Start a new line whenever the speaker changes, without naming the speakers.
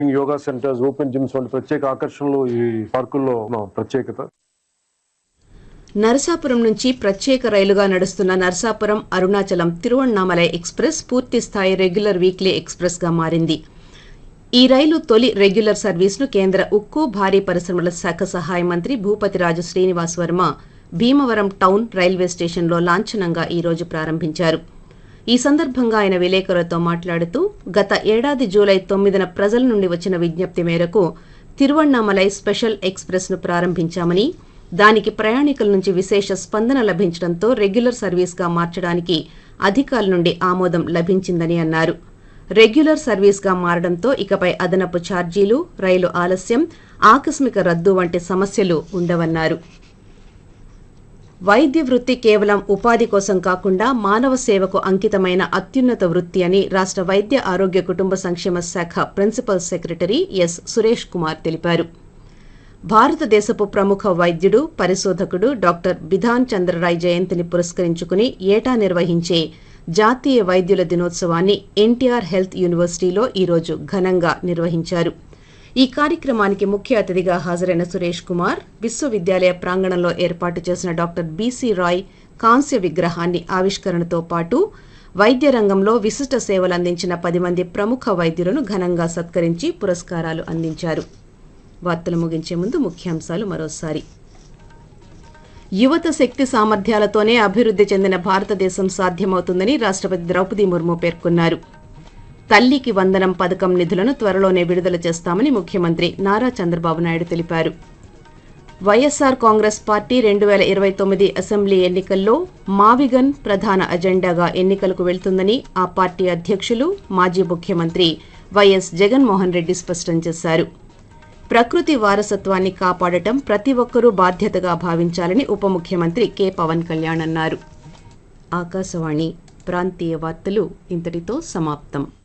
yoga centres open gyms వంటి ప్రత్యేక ఆకర్షణలు ఈ పార్కుల్లో ఉన్న ప్రత్యేకత
నరసాపురం నుంచి ప్రత్యేక రైలుగా నడుస్తున్న నరసాపురం అరుణాచలం తిరువణ్ణామలై ఎక్స్ప్రెస్ పూర్తి స్థాయి రెగ్యులర్ వీక్లీ ఎక్స్ప్రెస్ గా మారింది ఈ రైలు తొలి రెగ్యులర్ సర్వీసును కేంద్ర ఉక్కు భారీ పరిశ్రమల శాఖ సహాయ మంత్రి భూపతిరాజు శ్రీనివాస్ వర్మ భీమవరం టౌన్ రైల్వే స్టేషన్లో లాంఛనంగా ఈ రోజు ప్రారంభించారు ఈ సందర్భంగా ఆయన విలేకరులతో మాట్లాడుతూ గత ఏడాది జూలై తొమ్మిదిన ప్రజల నుండి వచ్చిన విజ్ఞప్తి మేరకు తిరువణ్ణామలై స్పెషల్ ఎక్స్ప్రెస్ ను ప్రారంభించామని దానికి ప్రయాణికుల నుంచి విశేష స్పందన లభించడంతో రెగ్యులర్ సర్వీస్గా మార్చడానికి అధికారుల నుండి ఆమోదం లభించిందని అన్నారు రెగ్యులర్ సర్వీస్గా మారడంతో ఇకపై అదనపు ఛార్జీలు రైలు ఆలస్యం ఆకస్మిక రద్దు వంటి సమస్యలు ఉండవన్నారు వైద్య వృత్తి కేవలం ఉపాధి కోసం కాకుండా మానవ సేవకు అంకితమైన అత్యున్నత వృత్తి అని రాష్ట్ర వైద్య ఆరోగ్య కుటుంబ సంక్షేమ శాఖ principal secretary S Suresh Kumar తెలిపారు భారతదేశపు ప్రముఖ వైద్యుడు పరిశోధకుడు డాక్టర్ బిధాన్ చంద్రరాయ్ జయంతిని పురస్కరించుకుని ఏటా నిర్వహించే జాతీయ వైద్యుల దినోత్సవాన్ని ఎన్టీఆర్ హెల్త్ యూనివర్సిటీలో ఈరోజు ఘనంగా నిర్వహించారు ఈ కార్యక్రమానికి ముఖ్య అతిథిగా హాజరైన సురేష్ కుమార్ విశ్వవిద్యాలయ ప్రాంగణంలో ఏర్పాటు చేసిన డాక్టర్ బీసీ రాయ్ కాంస్య విగ్రహాన్ని ఆవిష్కరణతో పాటు వైద్య రంగంలో విశిష్ట సేవలు అందించిన పది మంది ప్రముఖ వైద్యులను ఘనంగా సత్కరించి పురస్కారాలు అందించారు వార్తలు ముగించే ముందు ముఖ్యాంశాలు మరోసారి యువత శక్తి సామర్థ్యాలతోనే అభివృద్ధి చెందిన భారతదేశం సాధ్యమవుతుందని రాష్ట్రపతి ద్రౌపది ముర్ము పేర్కొన్నారు తల్లికి వందనం పథకం నిధులను త్వరలోనే విడుదల చేస్తామని ముఖ్యమంత్రి నారా చంద్రబాబు నాయుడు తెలిపారు వైఎస్సార్ కాంగ్రెస్ పార్టీ రెండు వేల ఇరవై తొమ్మిది అసెంబ్లీ ఎన్నికల్లో మావిగన్ ప్రధాన అజెండాగా ఎన్నికలకు వెళ్తుందని ఆ పార్టీ అధ్యక్షులు మాజీ ముఖ్యమంత్రి వైఎస్ జగన్మోహన్ రెడ్డి స్పష్టం చేశారు ప్రకృతి వారసత్వాన్ని కాపాడటం ప్రతి ఒక్కరూ బాధ్యతగా భావించాలని ఉప ముఖ్యమంత్రి కె పవన్ కళ్యాణ్ అన్నారు ఆకాశవాణి ప్రాంతీయ వార్తలు ఇంతటితో సమాప్తం